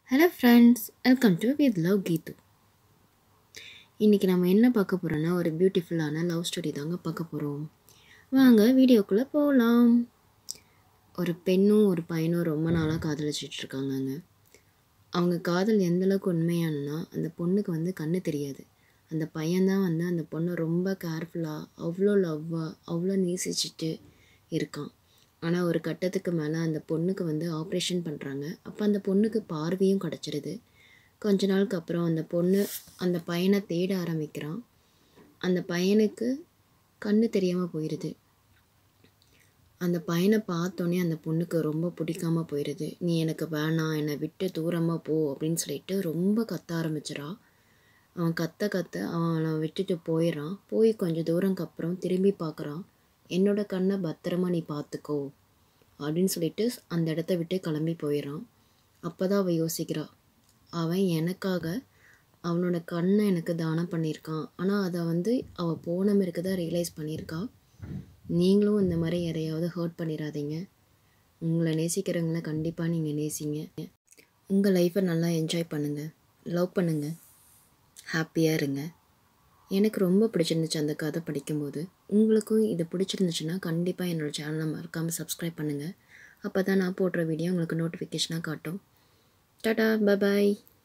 hello friends welcome to with love Geethu இன்றைக்கி நம்ம என்ன பார்க்க போகிறோன்னா ஒரு பியூட்டிஃபுல்லான லவ் ஸ்டோரி தாங்க பார்க்க போகிறோம் வாங்க வீடியோக்குள்ளே போகலாம் ஒரு பெண்ணும் ஒரு பையனும் ரொம்ப நாளாக காதலிச்சிட்டு இருக்காங்கங்க அவங்க காதல் எந்த அளவுக்கு உண்மையானனா அந்த பொண்ணுக்கு வந்து கண்ணு தெரியாது அந்த பையன்தான் வந்து அந்த பொண்ணை ரொம்ப கேர்ஃபுல்லாக அவ்வளோ லவ்வாக அவ்வளோ நேசிச்சுட்டு இருக்கான் ஆனால் ஒரு கட்டத்துக்கு மேலே அந்த பொண்ணுக்கு வந்து ஆப்ரேஷன் பண்ணுறாங்க அப்போ அந்த பொண்ணுக்கு பார்வையும் கிடச்சிருது கொஞ்ச நாளுக்கு அப்புறம் அந்த பொண்ணு அந்த பையனை தேட ஆரம்பிக்கிறான் அந்த பையனுக்கு கண்ணு தெரியாமல் போயிடுது அந்த பையனை பார்த்தோன்னே அந்த பொண்ணுக்கு ரொம்ப பிடிக்காம போயிடுது நீ எனக்கு வேணாம் என்னை விட்டு தூரமாக போ அப்படின்னு சொல்லிட்டு ரொம்ப கத்த ஆரம்பிச்சிடா அவன் கத்த கத்த அவனை விட்டுட்டு போயிடுறான் போய் கொஞ்சம் தூரம்க்கு அப்புறம் திரும்பி பார்க்குறான் என்னோட கண்ணை பத்திரமா நீ பார்த்துக்கோ அப்படின்னு சொல்லிட்டு அந்த இடத்த விட்டு கிளம்பி போயிடுறான் அப்போ தான் அவள் யோசிக்கிறா அவன் எனக்காக அவனோட கண்ணை எனக்கு தானம் பண்ணியிருக்கான் ஆனால் அதை வந்து அவள் போன மாருக்கு தான் ரியலைஸ் பண்ணியிருக்கா நீங்களும் இந்த மாதிரி யாரையாவது ஹர்ட் பண்ணிடாதீங்க உங்களை நேசிக்கிறவங்கள கண்டிப்பாக நீங்கள் நேசிங்க உங்கள் லைஃப்பை நல்லா என்ஜாய் பண்ணுங்கள் லவ் பண்ணுங்கள் ஹாப்பியாக இருங்க எனக்கு ரொம்ப பிடிச்சிருந்துச்சு அந்த கதை படிக்கும்போது உங்களுக்கும் இது பிடிச்சிருந்துச்சுன்னா கண்டிப்பாக என்னோடய சேனலை மறக்காமல் சப்ஸ்கிரைப் பண்ணுங்கள் அப்போ தான் நான் போடுற வீடியோ உங்களுக்கு நோட்டிஃபிகேஷனாக காட்டும் டாடா பபாய்